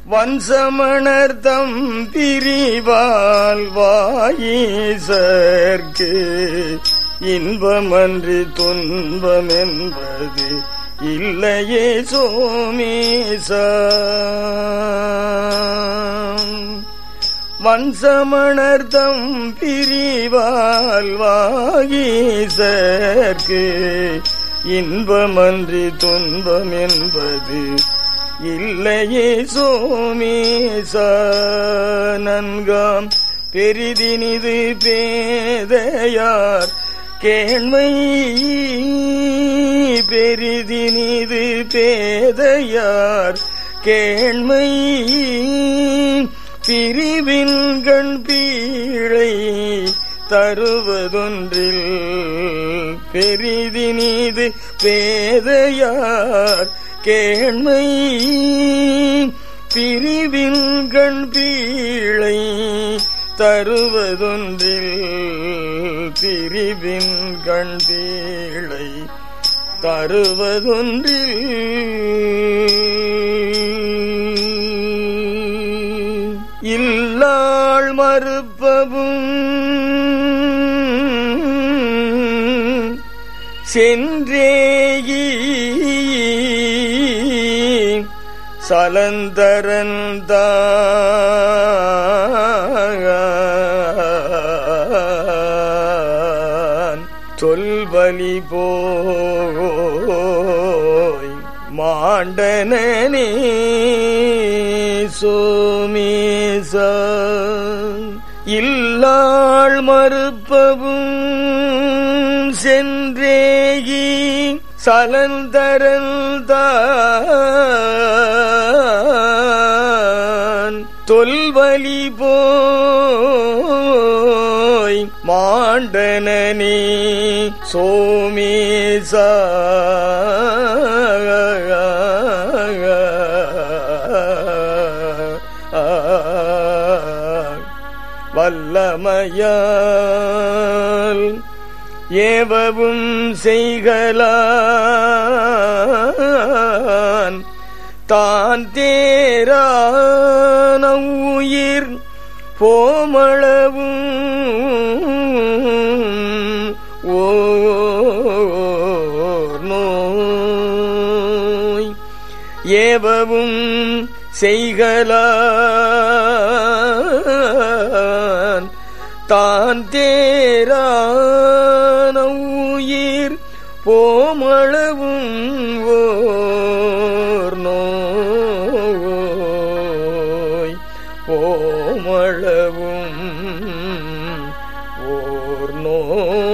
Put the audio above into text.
வன்சமணர்தம் பிரிவால் வாயீசர்க்கு இன்பமன்றி துன்பம் என்பது இல்லையே சோமேச வன்சமணர்தம் பிரிவால் வாகீசர்க்கு இன்பமன்றி துன்பம் என்பது இல்லையே சோமேச நன்காம் பெரிதினிது பேதையார் கேண்மை பெரிதினிது பேதையார் கேண்மை பிரிவின் கண் பீழை தருவதொன்றில் பெரிதினிது பேதையார் கேண்மை பிரிவின் கண் பீழை தருவதொன்றில் பிரிவின் கண் பீழை தருவதொன்றில் இல்லாள் மறுப்பவும் சென்றேகி சலந்தரந்தான் சொல்வலி போய் மாண்டனே சோமேச இல்லாள் மறுப்பவும் சென்றேகி சலந்தரந்தான் தொல்வலி போய் மாண்டனே சோமேசா வல்லமையால் ஏவவும் செய்கலான் தான் தேரான உயிர் போமளவும் ஓர் நோய் ஏவவும் செய்கலான் தான் தேரான உயிர் போமளவும் ஓர் நோய் போமளவும் ஓர் நோய்